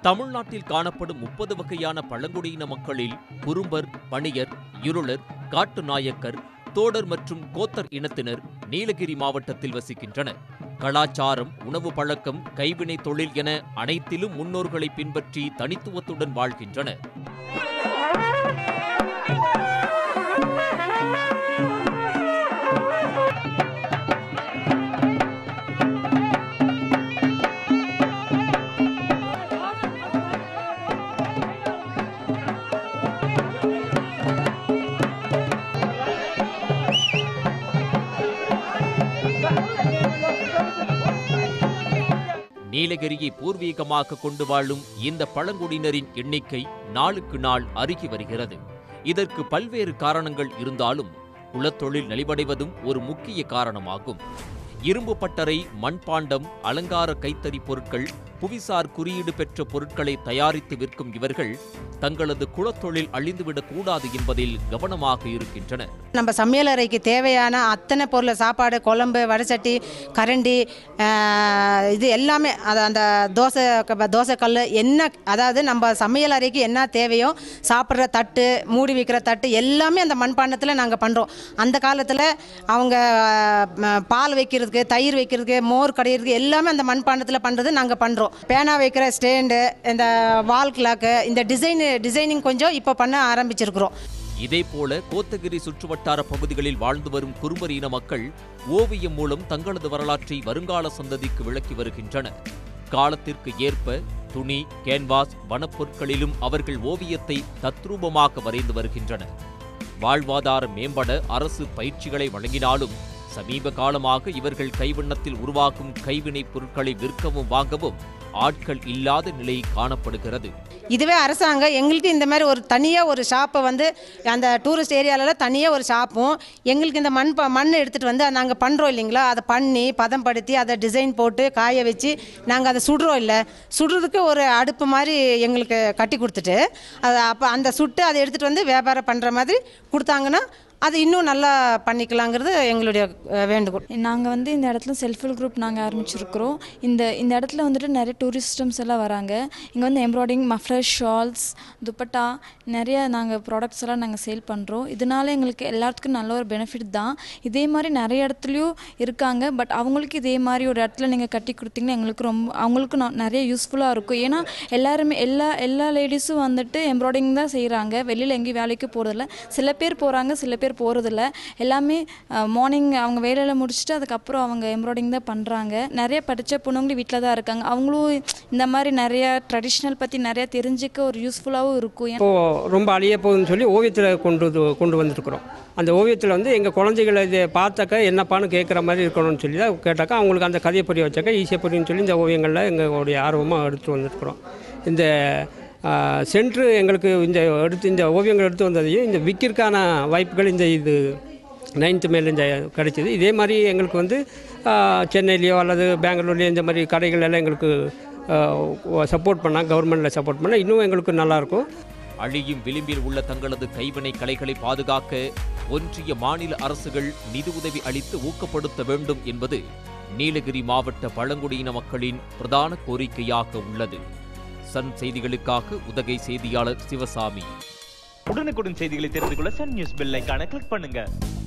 தமிழ்நாட்டில் காணப்படும் முப்பது வகையான பழங்குடியின மக்களில் குறும்பர் பணியர் இருளர் காட்டு நாயக்கர் தோடர் மற்றும் கோத்தர் இனத்தினர் நீலகிரி மாவட்டத்தில் வசிக்கின்றனர் கலாச்சாரம் உணவு பழக்கம் கைவினை தொழில் என அனைத்திலும் முன்னோர்களை பின்பற்றி தனித்துவத்துடன் வாழ்கின்றனர் நீலகிரியை பூர்வீகமாக கொண்டு வாழும் இந்த பழங்குடியினரின் எண்ணிக்கை நாளுக்கு நாள் அருகி வருகிறது இதற்கு பல்வேறு காரணங்கள் இருந்தாலும் குலத்தொழில் நலிவடைவதும் ஒரு முக்கிய காரணமாகும் இரும்பு பட்டறை மண்பாண்டம் அலங்கார கைத்தறி பொருட்கள் புவிசார் குறியீடு பெற்ற பொருட்களை தயாரித்து விற்கும் இவர்கள் தங்களது குலத்தொழில் அழிந்துவிடக் கூடாது என்பதில் கவனமாக இருக்கின்றனர் நம்ம சமையலறைக்கு தேவையான அத்தனை பொருள் சாப்பாடு குழம்பு வடைச்சட்டி கரண்டி ஆஹ், இது எல்லாமே அது அந்த தோசை க- தோசைக்கல் என்ன அதாவது நம்ம சமையலறைக்கு என்ன தேவையோ சாப்பிட்ற தட்டு மூடி வைக்கிற தட்டு எல்லாமே அந்த மண்பாண்டத்தில் நாங்கள் பண்ணுறோம் அந்த காலத்தில் அவங்க ஆஹ், பால் வைக்கிறதுக்கு தயிர் வைக்கிறதுக்கு மோர் கடையிறதுக்கு எல்லாமே அந்த மண்பாண்டத்தில் பண்ணுறது நாங்கள் பண்ணுறோம் பேனா வைக்கிற ஸ்டேண்டு இந்த வால் கிளாக்கு இந்த டிசைன் டிசைனிங் கொஞ்சம் இப்போ பண்ண ஆரம்பிச்சிருக்கிறோம் இதேபோல கோத்தகிரி சுற்றுவட்டார பகுதிகளில் வாழ்ந்து வரும் குறும்பர் இன மக்கள் ஓவியம் மூலம் தங்களது வரலாற்றை வருங்கால சந்ததிக்கு விளக்கி வருகின்றனர் காலத்திற்கு ஏற்ப துணி கேன்வாஸ் வனப்பொருட்களிலும் அவர்கள் ஓவியத்தை தத்ரூபமாக வரைந்து வருகின்றனர் வாழ்வாதாரம் மேம்பட அரசு பயிற்சிகளை வழங்கினாலும் சமீப காலமாக இவர்கள் கைவண்ணத்தில் உருவாகும் கைவினைப் பொருட்களை விற்கவும் வாங்கவும் ஆட்கள் இல்லாத நிலை காணப்படுகிறது இதுவே அரசாங்கம் எங்களுக்கு இந்த மாதிரி ஒரு தனியாக ஒரு ஷாப்பை வந்து அந்த டூரிஸ்ட் ஏரியாலலாம் தனியாக ஒரு ஷாப்பும் எங்களுக்கு இந்த மண் ப- மண் எடுத்துகிட்டு வந்து நாங்கள் பண்ணுறோம் இல்லைங்களா அதை பண்ணி பதம்படுத்தி அதை டிசைன் போட்டு காய வச்சு நாங்கள் அதை சுடுறோம் இல்லை சுடுறதுக்கு ஒரு அடுப்பு மாதிரி எங்களுக்கு கட்டி கொடுத்துட்டு அதை அப்போ அந்த சுட்டு அதை எடுத்துகிட்டு வந்து வியாபாரம் பண்ணுற மாதிரி கொடுத்தாங்கன்னா அது இன்னும் நல்லா பண்ணிக்கலாங்கிறது எங்களுடைய அஹ், வேண்டுகோள் நாங்கள் வந்து இந்த இடத்துல செல்ஃப் ஹெல்ப் குரூப் நாங்கள் ஆரம்பிச்சிருக்கிறோம் இந்த இந்த இடத்துல வந்துட்டு நிறைய டூரிஸ்டம்ஸ் எல்லாம் வராங்க இங்கே வந்து எம்ப்ராய்டிங் மஃப்ளர் ஷால்ஸ் துப்பட்டா நிறைய நாங்கள் ப்ராடக்ட்ஸ் எல்லாம் நாங்கள் சேல் பண்ணுறோம் இதனால எங்களுக்கு எல்லாத்துக்கும் நல்ல ஒரு பெனிஃபிட் தான் இதே மாதிரி நிறைய இடத்துலையும் இருக்காங்க பட் அவங்களுக்கு இதே மாதிரி ஒரு இடத்துல நீங்கள் கட்டி கொடுத்தீங்கன்னா எங்களுக்கு ரொம்ப அவங்களுக்கு ந- நிறைய யூஸ்ஃபுல்லாக இருக்கும் ஏன்னா எல்லாருமே எல்லா எல்லா லேடிஸும் வந்துட்டு எம்ப்ராய்டிங் தான் செய்கிறாங்க வெளியில் எங்கேயும் வேலைக்கு போகிறதில்ல சில பேர் போகிறாங்க சில பேர் போகிறதில்ல எல்லாமே மார்னிங் அவங்க வேலையில் முடிச்சுட்டு அதுக்கப்புறம் அவங்க எம்ப்ராய்டிங் தான் பண்ணுறாங்க நிறைய படித்த பொண்ணுங்களும் வீட்டில் தான் இருக்காங்க அவங்களும் இந்த மாதிரி நிறைய ட்ரெடிஷ்னல் பற்றி நிறைய தெரிஞ்சுக்க ஒரு யூஸ்ஃபுல்லாகவும் இருக்கும் ஏன்னா இப்போது ரொம்ப அழிய போகுதுன்னு சொல்லி ஓவியத்தில் கொண்டு வந்து- கொண்டு வந்துருக்குறோம் அந்த ஓவியத்தில் வந்து எங்கள் குழந்தைகளை இதை பார்த்தாக்கா என்னப்பான்னு கேட்குற மாதிரி இருக்கணும்னு சொல்லி தான் கேட்டாக்கா அவங்களுக்கு அந்த கதையை புரிய வச்சாக்கா ஈஸியாக புரியும்னு சொல்லி இந்த ஓவியங்களில் எங்களுடைய ஆர்வமாக எடுத்து வந்துருக்குறோம் இந்த சென்ட்ரு எங்களுக்கு இந்த எடுத்து இந்த ஓவியங்கள் எடுத்து வந்ததையும் இந்த விற்கிறதுக்கான வாய்ப்புகள் இந்த இது நைன்த்து மேல இந்த கிடைச்சிது இதே மாதிரி எங்களுக்கு வந்து ஆ, சென்னையிலையோ அல்லது பெங்களூர்லேயோ இந்த மாதிரி கடைகள் எல்லாம் எங்களுக்கு சப்போர்ட் பண்ணால் கவர்மெண்ட்டில் சப்போர்ட் பண்ணால் இன்னும் எங்களுக்கு நல்லாயிருக்கும் அழியும் விளிம்பில் உள்ள தங்களது கைவினை கலைகளை பாதுகாக்க ஒன்றிய மாநில அரசுகள் நிதி உதவி அளித்து ஊக்கப்படுத்த வேண்டும் என்பது நீலகிரி மாவட்ட பழங்குடியின மக்களின் பிரதான கோரிக்கையாக உள்ளது சன் செய்திகளுக்காக உதகை செய்தியாளர் சிவசாமி உடனுக்குடன் செய்திகளை தெரிந்து கொள்ள சன் நியூஸ் பெல் ஐகானை கிளிக் பண்ணுங்க